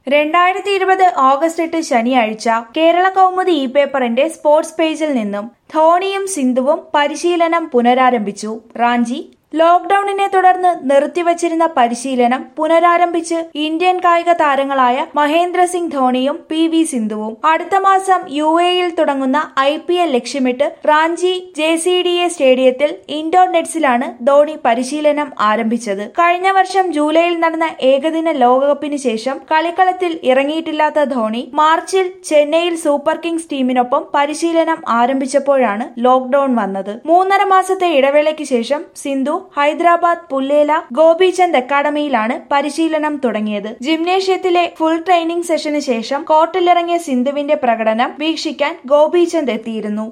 രണ്ടായിരത്തി ഇരുപത് ഓഗസ്റ്റ് എട്ട് ശനിയാഴ്ച കേരള കൗമുദി ഇ പേപ്പറിന്റെ സ്പോർട്സ് പേജിൽ നിന്നും ധോണിയും സിന്ധുവും പരിശീലനം പുനരാരംഭിച്ചു റാഞ്ചി ലോക്ഡൌണിനെ തുടർന്ന് നിർത്തിവച്ചിരുന്ന പരിശീലനം പുനരാരംഭിച്ച് ഇന്ത്യൻ കായിക താരങ്ങളായ മഹേന്ദ്ര സിംഗ് ധോണിയും പി വി സിന്ധുവും അടുത്ത മാസം യു എയിൽ തുടങ്ങുന്ന ഐ പി എൽ ലക്ഷ്യമിട്ട് Ranchi J C D A സ്റ്റേഡിയത്തിൽ ഇൻഡോർ നെറ്റ്സിലാണ് ധോണി പരിശീലനം ആരംഭിച്ചത് കഴിഞ്ഞ വർഷം ജൂലൈയിൽ നടന്ന ഏകദിന ലോകകപ്പിന് ശേഷം കളിക്കളത്തിൽ ഇറങ്ങിയിട്ടില്ലാത്ത ധോണി മാർച്ചിൽ ചെന്നൈയിൽ സൂപ്പർ കിങ്സ് ടീമിനൊപ്പം പരിശീലനം ആരംഭിച്ചപ്പോഴാണ് ലോക്ഡൌൺ വന്നത് മൂന്നര മാസത്തെ ഇടവേളയ്ക്ക് ശേഷം സിന്ധു ഹൈദരാബാദ് പുല്ലേല ഗോപിചന്ദ് അക്കാദമിയിലാണ് പരിശീലനം തുടങ്ങിയത് ജിംനേഷ്യത്തിലെ ഫുൾ ട്രെയിനിംഗ് സെഷന് ശേഷം കോർട്ടിലിറങ്ങിയ സിന്ധുവിന്റെ പ്രകടനം വീക്ഷിക്കാൻ ഗോപിചന്ദ് എത്തിയിരുന്നു